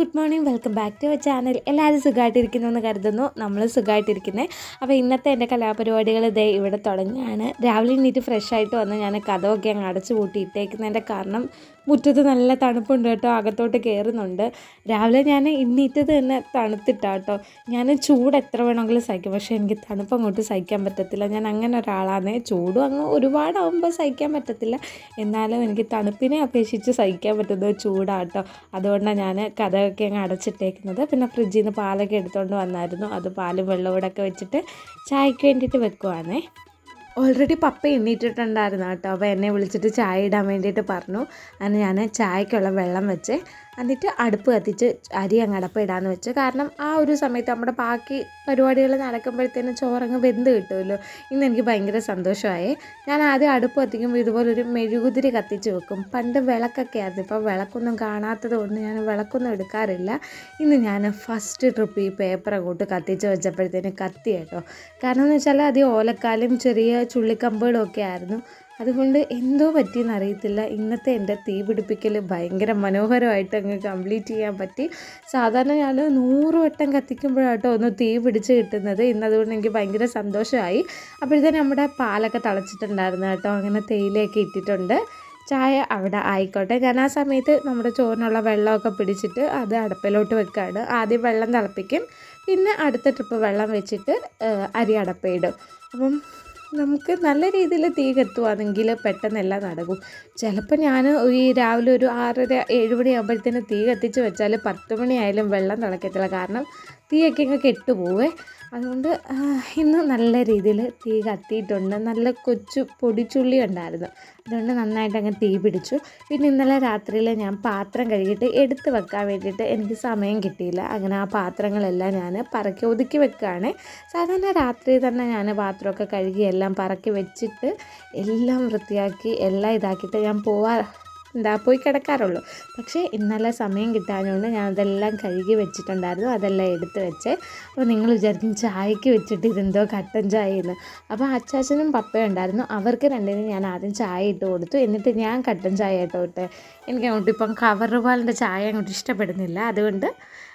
good morning welcome back to our channel എല്ലാവരും സുഖമായിട്ടിരിക്കുന്നു എന്ന് കരുതുന്നു നമ്മൾ സുഖമായിട്ടിരിക്കുന്നത് അപ്പോൾ ഇന്നത്തെ എൻ്റെ കലാപരിപാടികൾ ഇതേ ഇവിടെ തുടങ്ങിയാണ് രാവിലെ എണീറ്റ് ഫ്രഷ് ആയിട്ട് വന്ന് ഞാൻ കഥമൊക്കെ അങ്ങ് അടച്ചു പൂട്ടി ഇട്ടേക്കുന്നതിൻ്റെ കാരണം മുറ്റത്ത് നല്ല തണുപ്പുണ്ട് കേട്ടോ അകത്തോട്ട് കയറുന്നുണ്ട് രാവിലെ ഞാൻ എണ്ണീറ്റത് തന്നെ തണുത്തിട്ടാട്ടോ ഞാൻ ചൂട് എത്ര വേണമെങ്കിലും സഹിക്കും പക്ഷേ എനിക്ക് തണുപ്പ് അങ്ങോട്ട് സഹിക്കാൻ പറ്റത്തില്ല ഞാൻ അങ്ങനെ ഒരാളാണ് ചൂടും അങ്ങ് ഒരുപാടാവുമ്പോൾ സഹിക്കാൻ പറ്റത്തില്ല എന്നാലും എനിക്ക് തണുപ്പിനെ അപേക്ഷിച്ച് സഹിക്കാൻ പറ്റുന്നത് ചൂടാട്ടോ അതുകൊണ്ടാണ് ഞാൻ കഥയൊക്കെ അങ്ങ് അടച്ചിട്ടേക്കുന്നത് പിന്നെ ഫ്രിഡ്ജിൽ നിന്ന് പാലൊക്കെ എടുത്തുകൊണ്ട് വന്നായിരുന്നു അത് പാലും വെള്ളവും കൂടെ ഒക്കെ വെച്ചിട്ട് ചായക്ക് വേണ്ടിയിട്ട് വെക്കുവാണേ ഓൾറെഡി പപ്പ എണ്ണീറ്റിട്ടുണ്ടായിരുന്നു കേട്ടോ അപ്പോൾ എന്നെ വിളിച്ചിട്ട് ചായ ഇടാൻ വേണ്ടിയിട്ട് പറഞ്ഞു അങ്ങനെ ഞാൻ ചായക്കുള്ള വെള്ളം വെച്ച് എന്നിട്ട് അടുപ്പ് കത്തിച്ച് അരി അങ്ങ് അടപ്പ് ഇടാന്ന് വെച്ച് കാരണം ആ ഒരു സമയത്ത് നമ്മുടെ ബാക്കി പരിപാടികൾ നടക്കുമ്പോഴത്തേനും ചോറങ്ങ് വെന്ത് കിട്ടുമല്ലോ ഇന്ന് എനിക്ക് ഭയങ്കര സന്തോഷമായി ഞാൻ ആദ്യം അടുപ്പ് കത്തിക്കുമ്പോൾ ഇതുപോലൊരു മെഴുകുതിരി കത്തിച്ച് വെക്കും പണ്ട് വിളക്കൊക്കെ ആയിരുന്നു ഇപ്പോൾ വിളക്കൊന്നും കാണാത്തത് കൊണ്ട് ഞാൻ വിളക്കൊന്നും എടുക്കാറില്ല ഇന്ന് ഞാൻ ഫസ്റ്റ് ട്രിപ്പ് ഈ പേപ്പർ അങ്ങോട്ട് കത്തിച്ച് വെച്ചപ്പോഴത്തേനും കത്തി കേട്ടോ കാരണം എന്ന് വെച്ചാൽ അത് ഓലക്കാലും ചെറിയ ചുള്ളിക്കമ്പുകളും ഒക്കെ ആയിരുന്നു അതുകൊണ്ട് എന്തോ പറ്റിയെന്ന് അറിയത്തില്ല ഇന്നത്തെ എൻ്റെ തീ പിടിപ്പിക്കൽ ഭയങ്കര മനോഹരമായിട്ട് അങ്ങ് കംപ്ലീറ്റ് ചെയ്യാൻ പറ്റി സാധാരണ ഞാൻ നൂറ് വട്ടം കത്തിക്കുമ്പോഴാട്ടോ ഒന്ന് തീ പിടിച്ച് കിട്ടുന്നത് ഇന്നതുകൊണ്ട് എനിക്ക് ഭയങ്കര സന്തോഷമായി അപ്പോഴത്തേനും നമ്മുടെ പാലൊക്കെ തിളച്ചിട്ടുണ്ടായിരുന്നു കേട്ടോ അങ്ങനെ തേയിലയൊക്കെ ഇട്ടിട്ടുണ്ട് ചായ അവിടെ ആയിക്കോട്ടെ ഞാൻ ആ സമയത്ത് നമ്മുടെ ചോറിനുള്ള വെള്ളമൊക്കെ പിടിച്ചിട്ട് അത് അടുപ്പിലോട്ട് വെക്കുകയാണ് ആദ്യം വെള്ളം തിളപ്പിക്കും പിന്നെ അടുത്ത ട്രിപ്പ് വെള്ളം വെച്ചിട്ട് അരി അടപ്പയിടും അപ്പം നമുക്ക് നല്ല രീതിയിൽ തീ കത്തുവാണെങ്കിൽ പെട്ടെന്ന് എല്ലാം നടക്കും ചിലപ്പോൾ ഞാൻ ഈ രാവിലെ ഒരു ആറര ഏഴ് മണിയാകുമ്പോഴത്തേന് തീ കത്തിച്ച് വെച്ചാൽ പത്ത് മണിയായാലും വെള്ളം തിളക്കത്തില്ല കാരണം തീയൊക്കെ ഇങ്ങ് കെട്ടുപോവേ അതുകൊണ്ട് ഇന്ന് നല്ല രീതിയിൽ തീ കത്തിയിട്ടുണ്ട് നല്ല കൊച്ചു പൊടിച്ചുള്ളി ഉണ്ടായിരുന്നു അതുകൊണ്ട് നന്നായിട്ട് അങ്ങ് തീ പിടിച്ചു പിന്നെ ഇന്നലെ രാത്രിയിൽ ഞാൻ പാത്രം കഴുകിയിട്ട് എടുത്ത് വെക്കാൻ വേണ്ടിയിട്ട് എനിക്ക് സമയം കിട്ടിയില്ല അങ്ങനെ ആ പാത്രങ്ങളെല്ലാം ഞാൻ പറക്കി ഒതുക്കി വെക്കുകയാണ് സാധാരണ രാത്രി തന്നെ ഞാൻ പാത്രമൊക്കെ കഴുകി എല്ലാം പറക്കി വെച്ചിട്ട് എല്ലാം വൃത്തിയാക്കി എല്ലാം ഇതാക്കിയിട്ട് ഞാൻ പോവാ എന്താ പോയി കിടക്കാറുള്ളൂ പക്ഷേ ഇന്നലെ സമയം കിട്ടാഞ്ഞുകൊണ്ട് ഞാൻ അതെല്ലാം കഴുകി വെച്ചിട്ടുണ്ടായിരുന്നു അതെല്ലാം എടുത്ത് വെച്ച് അപ്പോൾ നിങ്ങൾ വിചാരിക്കും ചായക്ക് വെച്ചിട്ട് ഇതെന്തോ കട്ടൻ ചായ എന്ന് അപ്പോൾ അച്ചാച്ചനും പപ്പയും ഉണ്ടായിരുന്നു അവർക്ക് രണ്ടിനും ഞാൻ ആദ്യം ചായ ഇട്ട് കൊടുത്തു എന്നിട്ട് ഞാൻ കട്ടൻ ചായ ഇട്ട് കൊടുത്തേ എനിക്ക് അങ്ങോട്ട് ഇപ്പം കവർ പാലിൻ്റെ ചായ അങ്ങോട്ട് ഇഷ്ടപ്പെടുന്നില്ല അതുകൊണ്ട്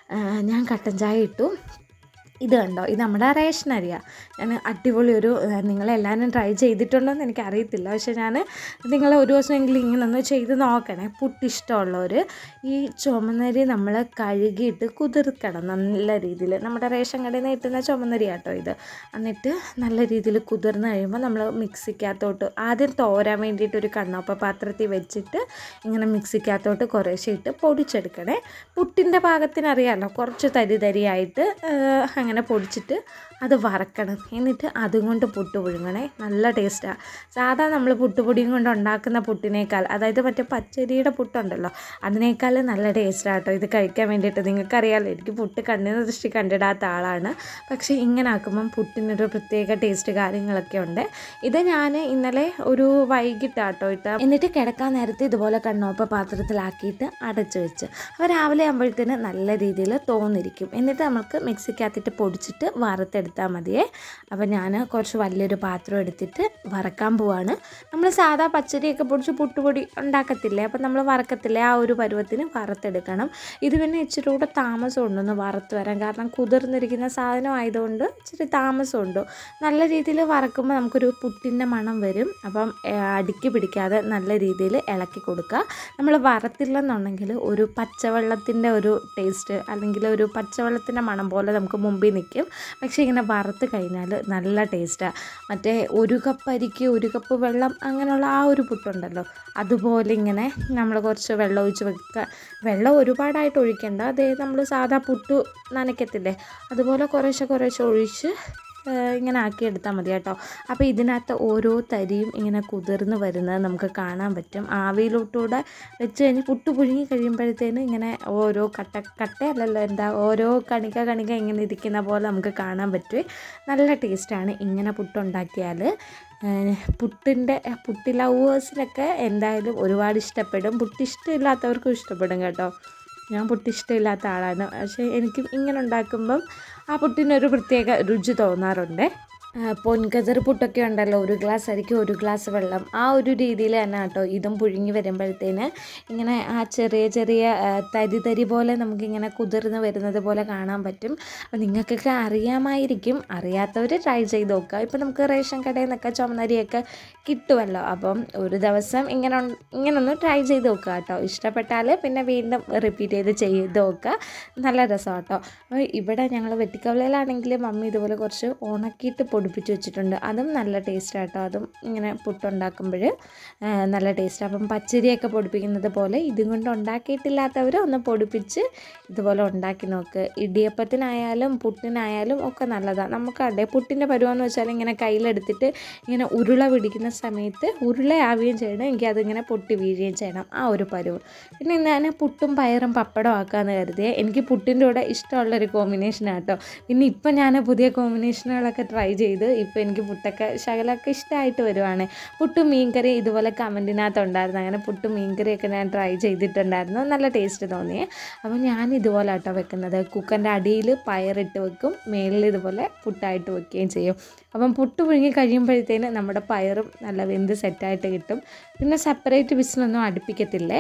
ഞാൻ കട്ടൻ ചായ ഇട്ടു ഇത് കണ്ടോ ഇത് നമ്മുടെ റേഷൻ അരിയാണ് ഞാൻ അടിപൊളി ഒരു നിങ്ങളെല്ലാവരും ട്രൈ ചെയ്തിട്ടുണ്ടോ എന്ന് എനിക്ക് അറിയത്തില്ല പക്ഷേ ഞാൻ നിങ്ങൾ ഒരു ദിവസമെങ്കിലും ഇങ്ങനെ ഒന്ന് ചെയ്ത് നോക്കണേ പുട്ട് ഇഷ്ടമുള്ളവർ ഈ ചുമന്നരി നമ്മൾ കഴുകിയിട്ട് കുതിർക്കണം നല്ല രീതിയിൽ നമ്മുടെ റേഷൻ കടയിൽ നിന്ന് കിട്ടുന്ന ചുമന്നരി ആട്ടോ ഇത് എന്നിട്ട് നല്ല രീതിയിൽ കുതിർന്ന് കഴിയുമ്പോൾ നമ്മൾ മിക്സിക്കകത്തോട്ട് ആദ്യം തോരാൻ വേണ്ടിയിട്ട് ഒരു കണ്ണോപ്പ പാത്രത്തിൽ വെച്ചിട്ട് ഇങ്ങനെ മിക്സിക്കകത്തോട്ട് കുറേശ്ശെ ഇട്ട് പൊടിച്ചെടുക്കണേ പുട്ടിൻ്റെ പാകത്തിന് അറിയാമല്ലോ കുറച്ച് തരി തരിയായിട്ട് അങ്ങനെ പൊടിച്ചിട്ട് അത് വറക്കണം എന്നിട്ട് അതും കൊണ്ട് പുട്ട് പുഴുങ്ങണേ നല്ല ടേസ്റ്റാണ് സാധാ നമ്മൾ പുട്ടുപൊടിയും കൊണ്ട് ഉണ്ടാക്കുന്ന പുട്ടിനേക്കാൾ അതായത് മറ്റേ പച്ചരിയുടെ പുട്ടുണ്ടല്ലോ അതിനേക്കാൾ നല്ല ടേസ്റ്റാണ് കേട്ടോ ഇത് കഴിക്കാൻ വേണ്ടിയിട്ട് നിങ്ങൾക്കറിയാമല്ലോ എനിക്ക് പുട്ട് കണ്ണിന് ദൃഷ്ടി കണ്ടിടാത്ത ആളാണ് പക്ഷേ ഇങ്ങനെ ആക്കുമ്പം പുട്ടിനൊരു പ്രത്യേക ടേസ്റ്റ് കാര്യങ്ങളൊക്കെ ഉണ്ട് ഇത് ഞാൻ ഇന്നലെ ഒരു വൈകിട്ടാട്ടോ ഇട്ട എന്നിട്ട് കിടക്കാൻ നേരത്തെ ഇതുപോലെ കണ്ണോപ്പ പാത്രത്തിലാക്കിയിട്ട് അടച്ചു വെച്ച് അപ്പോൾ രാവിലെ ആകുമ്പോഴത്തേന് നല്ല രീതിയിൽ തോന്നിരിക്കും എന്നിട്ട് നമുക്ക് മിക്സിക്കകത്തിട്ട് പൊടിച്ചിട്ട് വറുത്തെടുത്താൽ മതിയേ അപ്പോൾ ഞാൻ കുറച്ച് വലിയൊരു പാത്രം എടുത്തിട്ട് വറക്കാൻ പോവാണ് നമ്മൾ സാധാ പച്ചരിയൊക്കെ പൊടിച്ച് പുട്ടുപൊടി ഉണ്ടാക്കത്തില്ലേ അപ്പം നമ്മൾ വറക്കത്തില്ലേ ആ ഒരു പരുവത്തിന് വറുത്തെടുക്കണം ഇത് പിന്നെ ഇച്ചിരി കൂടെ താമസം ഉണ്ടെന്ന് വറുത്ത് വരാൻ കാരണം കുതിർന്നിരിക്കുന്ന സാധനം ആയതുകൊണ്ട് ഇച്ചിരി താമസമുണ്ട് നല്ല രീതിയിൽ വറക്കുമ്പോൾ നമുക്കൊരു പുട്ടിൻ്റെ മണം വരും അപ്പം അടുക്കി പിടിക്കാതെ നല്ല രീതിയിൽ ഇളക്കി കൊടുക്കുക നമ്മൾ വറത്തില്ലെന്നുണ്ടെങ്കിൽ ഒരു പച്ചവെള്ളത്തിൻ്റെ ഒരു ടേസ്റ്റ് അല്ലെങ്കിൽ ഒരു പച്ചവെള്ളത്തിൻ്റെ മണം പോലെ നമുക്ക് മുമ്പിൽ നിൽക്കും പക്ഷേ ഇങ്ങനെ വറുത്ത് കഴിഞ്ഞാൽ നല്ല ടേസ്റ്റാണ് മറ്റേ ഒരു കപ്പ് അരിക്ക് ഒരു കപ്പ് വെള്ളം അങ്ങനെയുള്ള ആ ഒരു പുട്ടുണ്ടല്ലോ അതുപോലെ ഇങ്ങനെ നമ്മൾ കുറച്ച് വെള്ളം ഒഴിച്ച് വെക്കുക വെള്ളം ഒരുപാടായിട്ട് ഒഴിക്കേണ്ട അതേ നമ്മൾ സാധാ പുട്ട് നനയ്ക്കത്തില്ലേ അതുപോലെ കുറേശ്ശെ കുറേശ്ശെ ഒഴിച്ച് ഇങ്ങനെ ആക്കിയെടുത്താൽ മതി കേട്ടോ അപ്പോൾ ഇതിനകത്ത് ഓരോ തരിയും ഇങ്ങനെ കുതിർന്ന് വരുന്നത് നമുക്ക് കാണാൻ പറ്റും ആവിയിലോട്ടൂടെ വെച്ച് കഴിഞ്ഞ് പുട്ട് പുഴുങ്ങി കഴിയുമ്പോഴത്തേന് ഇങ്ങനെ ഓരോ കട്ട കട്ടയല്ലല്ലോ എന്താ ഓരോ കണിക കണിക ഇങ്ങനെ ഇരിക്കുന്ന പോലെ നമുക്ക് കാണാൻ പറ്റും നല്ല ടേസ്റ്റാണ് ഇങ്ങനെ പുട്ടുണ്ടാക്കിയാൽ പുട്ടിൻ്റെ പുട്ടി ലവേഴ്സിനൊക്കെ എന്തായാലും ഒരുപാട് ഇഷ്ടപ്പെടും പുട്ട് ഇഷ്ടമില്ലാത്തവർക്കും ഇഷ്ടപ്പെടും കേട്ടോ ഞാൻ പുട്ട് ഇഷ്ടമില്ലാത്ത ആളാണ് പക്ഷേ എനിക്ക് ഇങ്ങനെ ഉണ്ടാക്കുമ്പം ആ പുട്ടിനൊരു പ്രത്യേക രുചി തോന്നാറുണ്ട് ആ, പൊൻകതിർ പുട്ടൊക്കെ ഉണ്ടല്ലോ ഒരു ഗ്ലാസ് അരിക്ക് ഒരു ഗ്ലാസ് വെള്ളം ആ ഒരു രീതിയിൽ തന്നെ കേട്ടോ ഇതും പുഴുങ്ങി വരുമ്പോഴത്തേന് ഇങ്ങനെ ആ ചെറിയ ചെറിയ ആ, തരി തരി പോലെ നമുക്കിങ്ങനെ കുതിർന്ന് വരുന്നത് പോലെ കാണാൻ പറ്റും അപ്പോൾ നിങ്ങൾക്കൊക്കെ അറിയാമായിരിക്കും അറിയാത്തവർ ട്രൈ ചെയ്ത് നോക്കുക ഇപ്പം നമുക്ക് റേഷൻ കടയിൽ നിന്നൊക്കെ ചുമന്നരിയൊക്കെ കിട്ടുമല്ലോ അപ്പം ഒരു ദിവസം ഇങ്ങനെ ഉൺ- ഇങ്ങനെ ഒന്ന് ട്രൈ ചെയ്ത് നോക്കുക കേട്ടോ ഇഷ്ടപ്പെട്ടാൽ പിന്നെ വീണ്ടും റിപ്പീറ്റ് ചെയ്ത് ചെയ്ത് നോക്കുക നല്ല രസം കേട്ടോ അപ്പോൾ ഇവിടെ ഞങ്ങൾ വെട്ടിക്കവലയിലാണെങ്കിൽ മമ്മി ഇതുപോലെ കുറച്ച് ഉണക്കിയിട്ട് പൊടിപ്പിച്ച് വെച്ചിട്ടുണ്ട് അതും നല്ല ടേസ്റ്റ് കേട്ടോ അതും ഇങ്ങനെ പുട്ടുണ്ടാക്കുമ്പോൾ നല്ല ടേസ്റ്റ് അപ്പം പച്ചരിയൊക്കെ പൊടിപ്പിക്കുന്നത് പോലെ ഇതും കൊണ്ട് ഉണ്ടാക്കിയിട്ടില്ലാത്തവർ ഒന്ന് പൊടിപ്പിച്ച് ഇതുപോലെ ഉണ്ടാക്കി നോക്ക് ഇടിയപ്പത്തിനായാലും പുട്ടിനായാലും ഒക്കെ നല്ലതാണ് നമുക്ക് അതെ പുട്ടിൻ്റെ പരുവമെന്ന് വെച്ചാൽ ഇങ്ങനെ കയ്യിലെടുത്തിട്ട് ഇങ്ങനെ ഉരുള പിടിക്കുന്ന സമയത്ത് ഉരുള ആവുകയും ചെയ്യണം എനിക്ക് അതിങ്ങനെ പൊട്ടി വീഴുകയും ചെയ്യണം ആ ഒരു പരുവ് പിന്നെ ഞാൻ പുട്ടും പയറും പപ്പടം ആക്കാമെന്ന് കരുതിയേ എനിക്ക് പുട്ടിൻ്റെ കൂടെ ഇഷ്ടമുള്ളൊരു കോമ്പിനേഷനാണ് കേട്ടോ പിന്നെ ഇപ്പം ഞാൻ പുതിയ കോമ്പിനേഷനുകളൊക്കെ ട്രൈ ചെയ്ത് ഇപ്പോൾ എനിക്ക് പുട്ടൊക്കെ ശകലമൊക്കെ ഇഷ്ടമായിട്ട് വരുവാണ് പുട്ടും മീൻകറി ഇതുപോലെ കമൻറ്റിനകത്ത് ഉണ്ടായിരുന്നു അങ്ങനെ പുട്ടും മീൻകറിയൊക്കെ ഞാൻ ട്രൈ ചെയ്തിട്ടുണ്ടായിരുന്നു നല്ല ടേസ്റ്റ് തോന്നിയേ അപ്പോൾ ഞാൻ ഇതുപോലെ കേട്ടോ വെക്കുന്നത് കുക്കറിൻ്റെ അടിയിൽ പയറിട്ട് വെക്കും മേളിൽ ഇതുപോലെ പുട്ടായിട്ട് വെക്കുകയും ചെയ്യും അപ്പം പുട്ട് പുഴുങ്ങി കഴിയുമ്പോഴത്തേന് നമ്മുടെ പയറും നല്ല വെന്ത് സെറ്റായിട്ട് കിട്ടും പിന്നെ സെപ്പറേറ്റ് വിസിലൊന്നും അടുപ്പിക്കത്തില്ലേ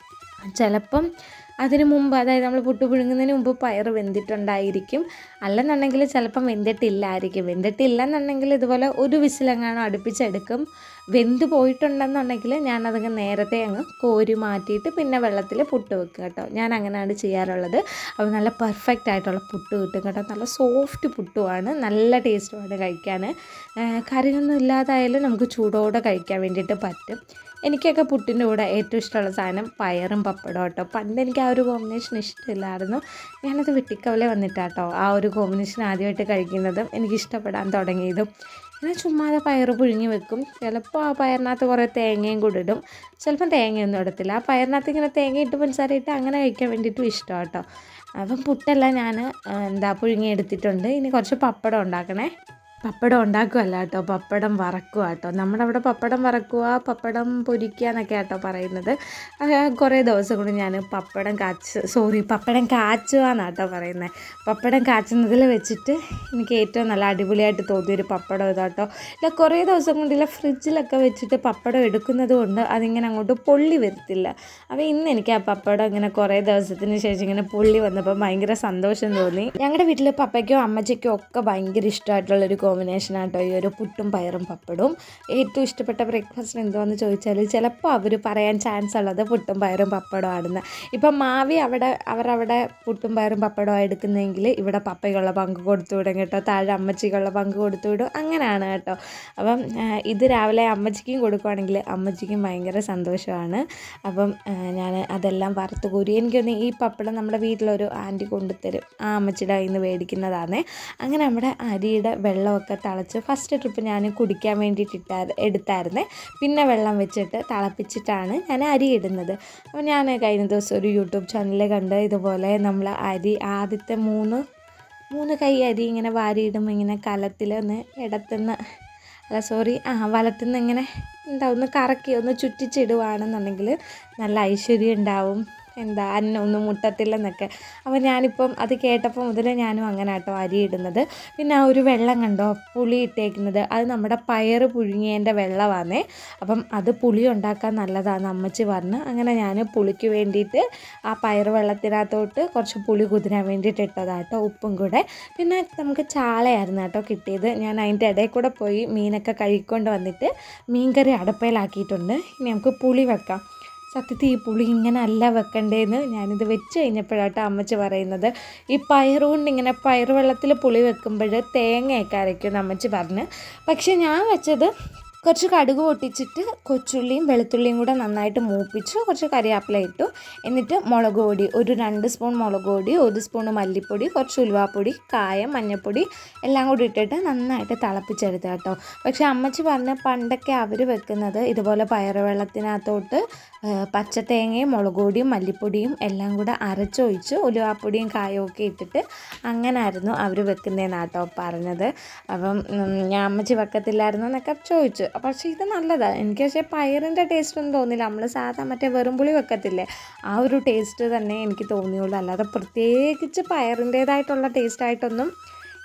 ചിലപ്പം അതിന് മുമ്പ് അതായത് നമ്മൾ പുട്ട് പുഴുങ്ങുന്നതിന് മുമ്പ് പയർ വെന്തിട്ടുണ്ടായിരിക്കും അല്ലെന്നുണ്ടെങ്കിൽ ചിലപ്പം വെന്തിട്ടില്ലായിരിക്കും വെന്തിട്ടില്ലെന്നുണ്ടെങ്കിൽ ഇതുപോലെ ഒരു വിസിലെങ്ങാനും അടുപ്പിച്ചെടുക്കും വെന്ത് പോയിട്ടുണ്ടെന്നുണ്ടെങ്കിൽ ഞാനതങ്ങ് നേരത്തെ അങ്ങ് കോരി മാറ്റിയിട്ട് പിന്നെ വെള്ളത്തിൽ പുട്ട് വെക്കും കേട്ടോ ഞാൻ അങ്ങനെയാണ് ചെയ്യാറുള്ളത് അപ്പോൾ നല്ല പെർഫെക്റ്റ് ആയിട്ടുള്ള പുട്ട് കിട്ടും കേട്ടോ നല്ല സോഫ്റ്റ് പുട്ടുമാണ് നല്ല ടേസ്റ്റുമാണ് കഴിക്കാൻ ഏഹ് കറിയൊന്നും ഇല്ലാതായാലും നമുക്ക് ചൂടോടെ കഴിക്കാൻ വേണ്ടിയിട്ട് പറ്റും എനിക്കൊക്കെ പുട്ടിൻ്റെ കൂടെ ഏറ്റവും ഇഷ്ടമുള്ള സാധനം പയറും പപ്പടം കേട്ടോ പണ്ട് എനിക്ക് ആ ഒരു കോമ്പിനേഷൻ ഇഷ്ടമില്ലായിരുന്നു ഞാനത് വെട്ടിക്കവലെ വന്നിട്ടാട്ടോ ആ ഒരു കോമ്പിനേഷൻ ആദ്യമായിട്ട് കഴിക്കുന്നതും എനിക്ക് ഇഷ്ടപ്പെടാൻ തുടങ്ങിയതും ഇങ്ങനെ ചുമ്മാതെ പയറ് പുഴുങ്ങി വെക്കും ചിലപ്പോൾ ആ പയറിനകത്ത് കുറേ തേങ്ങയും കൂടി ഇടും ചിലപ്പം തേങ്ങയൊന്നും ഇടത്തില്ല ആ പയറിനകത്ത് ഇങ്ങനെ തേങ്ങ ഇട്ട് പഞ്ചസാര ഇട്ട് അങ്ങനെ കഴിക്കാൻ വേണ്ടിയിട്ടും ഇഷ്ടം കേട്ടോ അപ്പം പുട്ടെല്ലാം ഞാൻ എന്താ പുഴുങ്ങി എടുത്തിട്ടുണ്ട് ഇനി കുറച്ച് പപ്പടം ഉണ്ടാക്കണേ പപ്പടം ഉണ്ടാക്കുമല്ല കേട്ടോ പപ്പടം വറക്കുക കേട്ടോ നമ്മുടെ അവിടെ പപ്പടം വറക്കുക പപ്പടം പൊരിക്കുക എന്നൊക്കെ കേട്ടോ പറയുന്നത് അത് കുറേ ദിവസം കൊണ്ട് ഞാൻ പപ്പടം കാച്ച് സോറി പപ്പടം കാച്ചുക എന്നാണ് കേട്ടോ പറയുന്നത് പപ്പടം കാച്ചുന്നതിൽ വെച്ചിട്ട് എനിക്ക് ഏറ്റവും നല്ല അടിപൊളിയായിട്ട് തോന്നിയൊരു പപ്പടം ഇതാട്ടോ ഇല്ല കുറേ ദിവസം കൊണ്ടില്ല ഫ്രിഡ്ജിലൊക്കെ വെച്ചിട്ട് പപ്പടം എടുക്കുന്നത് കൊണ്ട് അതിങ്ങനെ അങ്ങോട്ട് പൊള്ളി വരത്തില്ല അപ്പോൾ ഇന്ന് എനിക്ക് ആ പപ്പടം ഇങ്ങനെ കുറേ ദിവസത്തിന് ശേഷം ഇങ്ങനെ പൊള്ളി വന്നപ്പോൾ ഭയങ്കര സന്തോഷം തോന്നി ഞങ്ങളുടെ വീട്ടിൽ പപ്പയ്ക്കോ അമ്മച്ചിക്കോ ഒക്കെ ഭയങ്കര ഇഷ്ടമായിട്ടുള്ളൊരു കോമ്പിനേഷൻ ആട്ടോ ഈ ഒരു പുട്ടും പയറും പപ്പടവും ഏറ്റവും ഇഷ്ടപ്പെട്ട ബ്രേക്ക്ഫാസ്റ്റ് എന്തുവാന്ന് ചോദിച്ചാൽ ചിലപ്പോൾ അവർ പറയാൻ ചാൻസ് ഉള്ളത് പുട്ടും പയറും പപ്പടവും ആണെന്ന് ഇപ്പം മാവി അവിടെ അവരവിടെ പുട്ടും പയറും പപ്പടവും എടുക്കുന്നതെങ്കിൽ ഇവിടെ പപ്പയ്ക്കുള്ള പങ്ക് കൊടുത്തു വിടും കേട്ടോ താഴെ അമ്മച്ചിക്കുള്ള പങ്ക് കൊടുത്തു വിടും അങ്ങനെയാണ് കേട്ടോ അപ്പം ആ, ഇത് രാവിലെ അമ്മച്ചിക്കും കൊടുക്കുവാണെങ്കിൽ അമ്മച്ചിക്കും ഭയങ്കര സന്തോഷമാണ് അപ്പം ഞാൻ അതെല്ലാം വറുത്ത് കോരി എനിക്കൊന്ന് ഈ പപ്പടം നമ്മുടെ വീട്ടിലൊരു ആൻറ്റി കൊണ്ടുത്തരും ആ അമ്മച്ചിയുടെ കയ്യിൽ നിന്ന് മേടിക്കുന്നതാണ് അങ്ങനെ നമ്മുടെ അരിയുടെ വെള്ളമൊക്കെ തിളച്ച് ഫസ്റ്റ് ട്രിപ്പ് ഞാൻ കുടിക്കാൻ വേണ്ടിയിട്ട് ഇട്ടാ എടുത്തായിരുന്നേ പിന്നെ വെള്ളം വെച്ചിട്ട് തിളപ്പിച്ചിട്ടാണ് ഞാൻ അരി ഇടുന്നത് അപ്പോൾ ഞാൻ കഴിഞ്ഞ ദിവസം ഒരു യൂട്യൂബ് ചാനലിൽ കണ്ട് ഇതുപോലെ നമ്മൾ അരി ആദ്യത്തെ മൂന്ന് മൂന്ന് കൈ അരി ഇങ്ങനെ വാരിയിടുമ്പോൾ ഇങ്ങനെ കലത്തിൽ ഒന്ന് ഇടത്തുനിന്ന് അല്ല സോറി ആ വലത്തുനിന്ന് ഇങ്ങനെ എന്താ ഒന്ന് കറക്കി ഒന്ന് ചുറ്റിച്ചിടുവാണെന്നുണ്ടെങ്കിൽ നല്ല ഐശ്വര്യം ഉണ്ടാവും എന്താ അന്നം ഒന്നും മുട്ടത്തില്ലെന്നൊക്കെ അപ്പോൾ ഞാനിപ്പം അത് കേട്ടപ്പോൾ മുതൽ ഞാനും അങ്ങനെ കേട്ടോ അരി ഇടുന്നത് പിന്നെ ആ ഒരു വെള്ളം കണ്ടോ പുളി ഇട്ടേക്കുന്നത് അത് നമ്മുടെ പയറ് പുഴുങ്ങിയതിൻ്റെ വെള്ളമാണേ അപ്പം അത് പുളി ഉണ്ടാക്കാൻ നല്ലതാണ് അമ്മച്ചി പറഞ്ഞ് അങ്ങനെ ഞാൻ പുളിക്ക് വേണ്ടിയിട്ട് ആ പയറ് വെള്ളത്തിനകത്തോട്ട് കുറച്ച് പുളി കുതിരാൻ വേണ്ടിയിട്ട് ഇട്ടതാട്ടോ ഉപ്പും കൂടെ പിന്നെ നമുക്ക് ചാളയായിരുന്നു കേട്ടോ കിട്ടിയത് ഞാൻ അതിൻ്റെ ഇടയിൽ കൂടെ പോയി മീനൊക്കെ കഴുകിക്കൊണ്ട് വന്നിട്ട് മീൻകറി അടപ്പയിലാക്കിയിട്ടുണ്ട് ഇനി നമുക്ക് പുളി വെക്കാം സത്യത്തിൽ ഈ പുളി ഇങ്ങനെ അല്ല വെക്കണ്ടേന്ന് ഞാനിത് വെച്ച് കഴിഞ്ഞപ്പോഴാട്ടോ അമ്മച്ചി പറയുന്നത് ഈ പയർ കൊണ്ട് ഇങ്ങനെ പയർ വെള്ളത്തിൽ പുളി വെക്കുമ്പോൾ തേങ്ങയൊക്കെ അരയ്ക്കും അമ്മച്ചി പറഞ്ഞ് പക്ഷേ ഞാൻ വെച്ചത് കുറച്ച് കടുക് പൊട്ടിച്ചിട്ട് കൊച്ചുള്ളിയും വെളുത്തുള്ളിയും കൂടെ നന്നായിട്ട് മൂപ്പിച്ച് കുറച്ച് കറിവേപ്പില ഇട്ടു എന്നിട്ട് മുളക് പൊടി ഒരു രണ്ട് സ്പൂൺ മുളക് പൊടി ഒരു സ്പൂൺ മല്ലിപ്പൊടി കുറച്ച് ഉലുവാപ്പൊടി കായം മഞ്ഞൾപ്പൊടി എല്ലാം കൂടി ഇട്ടിട്ട് നന്നായിട്ട് തിളപ്പിച്ചെടുത്ത കേട്ടോ പക്ഷേ അമ്മച്ചി പറഞ്ഞ പണ്ടൊക്കെ അവർ വെക്കുന്നത് ഇതുപോലെ പയറുവെള്ളത്തിനകത്തോട്ട് പച്ചത്തേങ്ങയും മുളക് പൊടിയും മല്ലിപ്പൊടിയും എല്ലാം കൂടെ അരച്ചൊഴിച്ച് ഉലുവാപ്പൊടിയും കായവും ഒക്കെ ഇട്ടിട്ട് അങ്ങനായിരുന്നു അവർ വെക്കുന്നതെന്നാണ് കേട്ടോ പറഞ്ഞത് അപ്പം ഉം, ഞാൻ അമ്മച്ചി വെക്കത്തില്ലായിരുന്നു എന്നൊക്കെ ചോദിച്ചു പക്ഷേ ഇത് നല്ലതാണ് എനിക്ക് പക്ഷേ പയറിൻ്റെ ടേസ്റ്റ് ഒന്നും തോന്നില്ല നമ്മൾ സാധാ മറ്റേ വെറുംപുളി വെക്കത്തില്ലേ ആ ഒരു ടേസ്റ്റ് തന്നെ എനിക്ക് തോന്നിയുള്ളൂ അല്ലാതെ പ്രത്യേകിച്ച് പയറിൻ്റേതായിട്ടുള്ള ടേസ്റ്റായിട്ടൊന്നും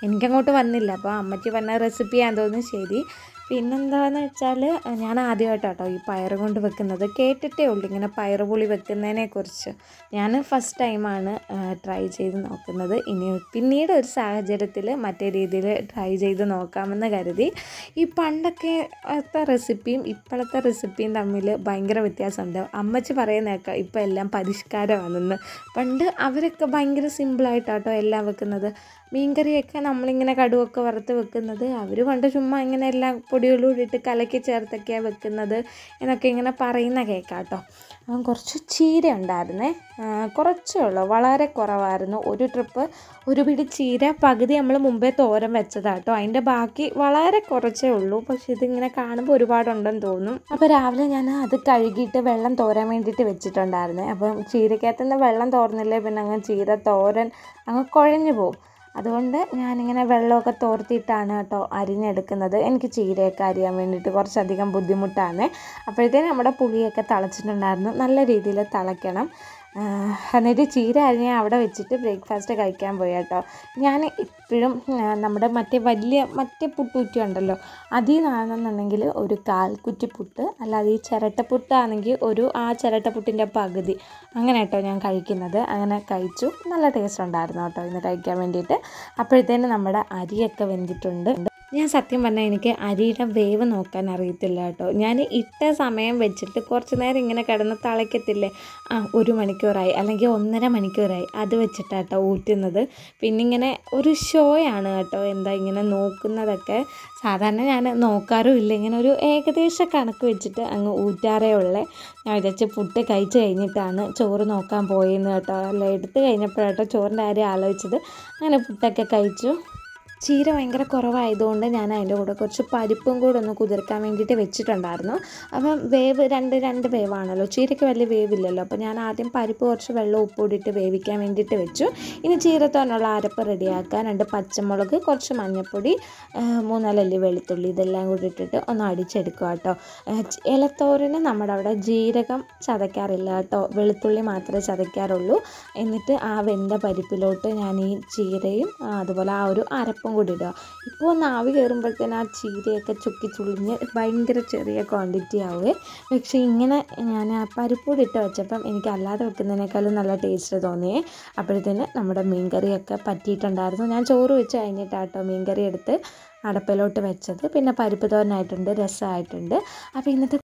എനിക്കങ്ങോട്ട് വന്നില്ല അപ്പോൾ അമ്മയ്ക്ക് പറഞ്ഞ റെസിപ്പി ഞാൻ തോന്നുന്നു ശരി പിന്നെന്താന്ന് വെച്ചാൽ ഞാൻ ആദ്യമായിട്ടാട്ടോ ഈ പയർ കൊണ്ട് വെക്കുന്നത് കേട്ടിട്ടേ ഉള്ളൂ ഇങ്ങനെ പയർ പുളി വെക്കുന്നതിനെ കുറിച്ച് ഞാൻ ഫസ്റ്റ് ടൈമാണ് ട്രൈ ചെയ്ത് നോക്കുന്നത് ഇനി പിന്നീട് ഒരു സാഹചര്യത്തിൽ മറ്റേ രീതിയിൽ ട്രൈ ചെയ്ത് നോക്കാമെന്ന് കരുതി ഈ പണ്ടൊക്കെ ത്തെ റെസിപ്പിയും ഇപ്പോഴത്തെ റെസിപ്പിയും തമ്മിൽ ഭയങ്കര വ്യത്യാസമുണ്ട് അമ്മച്ചി പറയുന്നേക്കാം ഇപ്പോൾ എല്ലാം പരിഷ്കാരമാണെന്ന് പണ്ട് അവരൊക്കെ ഭയങ്കര സിമ്പിളായിട്ടാട്ടോ എല്ലാം വെക്കുന്നത് മീൻകറിയൊക്കെ നമ്മളിങ്ങനെ കടുവൊക്കെ വറുത്ത് വെക്കുന്നത് അവർ പണ്ട് ചുമ്മാ ഇങ്ങനെ എല്ലാം പൊടികളും ഇട്ട് കലക്കി ചേർത്തൊക്കെയാണ് വെക്കുന്നത് എന്നൊക്കെ ഇങ്ങനെ പറയുന്ന കേൾക്കാം കേട്ടോ അപ്പം കുറച്ച് ചീര ഉണ്ടായിരുന്നേ കുറച്ചേ ഉള്ളൂ വളരെ കുറവായിരുന്നു ഒരു ട്രിപ്പ് ഒരു പിടി ചീര പകുതി നമ്മൾ മുമ്പേ തോരൻ വെച്ചതാട്ടോ അതിൻ്റെ ബാക്കി വളരെ കുറച്ചേ ഉള്ളൂ പക്ഷെ ഇതിങ്ങനെ കാണുമ്പോൾ ഒരുപാടുണ്ടെന്ന് തോന്നും അപ്പോൾ രാവിലെ ഞാൻ അത് കഴുകിയിട്ട് വെള്ളം തോരാൻ വേണ്ടിയിട്ട് വെച്ചിട്ടുണ്ടായിരുന്നേ അപ്പം ചീരക്കകത്ത് നിന്ന് വെള്ളം തോർന്നില്ലേ പിന്നെ അങ്ങ് ചീര തോരൻ അങ്ങ് കുഴഞ്ഞു പോകും അതുകൊണ്ട് ഞാനിങ്ങനെ വെള്ളമൊക്കെ തോർത്തിയിട്ടാണ് കേട്ടോ അരിഞ്ഞെടുക്കുന്നത് എനിക്ക് ചീരയൊക്കെ അരിയാൻ വേണ്ടിയിട്ട് കുറച്ചധികം ബുദ്ധിമുട്ടാണ് അപ്പോഴത്തേനും നമ്മുടെ പുളിയൊക്കെ തിളച്ചിട്ടുണ്ടായിരുന്നു നല്ല രീതിയിൽ തിളയ്ക്കണം എന്നിട്ട് ചീര അരിഞ്ഞ് അവിടെ വെച്ചിട്ട് ബ്രേക്ക്ഫാസ്റ്റ് കഴിക്കാൻ പോയി കേട്ടോ ഞാൻ ഇപ്പോഴും നമ്മുടെ മറ്റേ വലിയ മറ്റേ പുട്ടുകുറ്റി ഉണ്ടല്ലോ അതിൽ നിന്നാണെന്നുണ്ടെങ്കിൽ ഒരു കാൽ കുറ്റി പുട്ട് അല്ലാതെ ഈ ചിരട്ടപ്പുട്ടാണെങ്കിൽ ഒരു ആ ചിരട്ടപ്പുട്ടിൻ്റെ പകുതി അങ്ങനെ കേട്ടോ ഞാൻ കഴിക്കുന്നത് അങ്ങനെ കഴിച്ചു നല്ല ടേസ്റ്റ് ഉണ്ടായിരുന്നു കേട്ടോ ഇന്ന് കഴിക്കാൻ വേണ്ടിയിട്ട് അപ്പോഴത്തേനും നമ്മുടെ അരിയൊക്കെ വെന്തിട്ടുണ്ട് ഞാൻ സത്യം പറഞ്ഞാൽ എനിക്ക് അരിയുടെ വേവ് നോക്കാൻ അറിയത്തില്ല കേട്ടോ ഞാൻ ഇട്ട സമയം വെച്ചിട്ട് കുറച്ച് നേരം ഇങ്ങനെ കിടന്ന് തിളയ്ക്കത്തില്ലേ ആ ഒരു മണിക്കൂറായി അല്ലെങ്കിൽ ഒന്നര മണിക്കൂറായി അത് വെച്ചിട്ടാട്ടോ ഊറ്റുന്നത് പിന്നെ ഇങ്ങനെ ഒരു ഷോയാണ് കേട്ടോ എന്താ ഇങ്ങനെ നോക്കുന്നതൊക്കെ സാധാരണ ഞാൻ നോക്കാറും ഇല്ല ഇങ്ങനെ ഒരു ഏകദേശ കണക്ക് വെച്ചിട്ട് അങ്ങ് ഊറ്റാറേ ഉള്ളേ ഞാൻ വിചാരിച്ച് പുട്ട് കഴിച്ച് കഴിഞ്ഞിട്ടാണ് ചോറ് നോക്കാൻ പോയെന്ന് കേട്ടോ അല്ല എടുത്ത് കഴിഞ്ഞപ്പോഴാട്ടോ ചോറിൻ്റെ കാര്യം ആലോചിച്ചത് അങ്ങനെ പുട്ടൊക്കെ കഴിച്ചു ചീര ഭയങ്കര കുറവായതുകൊണ്ട് ഞാൻ അതിൻ്റെ കൂടെ കുറച്ച് പരിപ്പും കൂടെ ഒന്ന് കുതിർക്കാൻ വേണ്ടിയിട്ട് വെച്ചിട്ടുണ്ടായിരുന്നു അപ്പം വേവ് രണ്ട് രണ്ട് വേവാണല്ലോ ചീരയ്ക്ക് വലിയ വേവില്ലല്ലോ അപ്പോൾ ഞാൻ ആദ്യം പരിപ്പ് കുറച്ച് വെള്ളം ഉപ്പിട്ട് വേവിക്കാൻ വേണ്ടിയിട്ട് വെച്ചു ഇനി ചീരത്തോനുള്ള അരപ്പ് റെഡിയാക്കാൻ രണ്ട് പച്ചമുളക് കുറച്ച് മഞ്ഞൾപ്പൊടി മൂന്നാലല്ലി വെളുത്തുള്ളി ഇതെല്ലാം കൂടി ഇട്ടിട്ട് ഒന്ന് അടിച്ചെടുക്കുക കേട്ടോ ഇലത്തോരന് നമ്മുടെ അവിടെ ജീരകം ചതയ്ക്കാറില്ല കേട്ടോ വെളുത്തുള്ളി മാത്രമേ ചതയ്ക്കാറുള്ളൂ എന്നിട്ട് ആ വെന്ത പരിപ്പിലോട്ട് ഞാൻ ഈ ചീരയും അതുപോലെ ആ ഒരു അരപ്പും കൂടി ഇടുക ഇപ്പോൾ ഒന്ന് ആവി കയറുമ്പോഴത്തേന് ആ ചീരയൊക്കെ ചുക്കി ചുളിഞ്ഞ് ഭയങ്കര ചെറിയ ക്വാണ്ടിറ്റി ആവുകയെ പക്ഷേ ഇങ്ങനെ ഞാൻ ആ പരിപ്പൂടി ഇട്ട് വെച്ചപ്പം എനിക്ക് അല്ലാതെ വെക്കുന്നതിനേക്കാളും നല്ല ടേസ്റ്റ് തോന്നിയേ അപ്പോഴത്തേന് നമ്മുടെ മീൻകറിയൊക്കെ പറ്റിയിട്ടുണ്ടായിരുന്നു ഞാൻ ചോറ് വെച്ച് കഴിഞ്ഞിട്ടാട്ടോ മീൻകറി എടുത്ത് അടപ്പിലോട്ട് വെച്ചത് പിന്നെ പരിപ്പ് തോരനായിട്ടുണ്ട് രസമായിട്ടുണ്ട് അപ്പോൾ ഇന്നത്തെ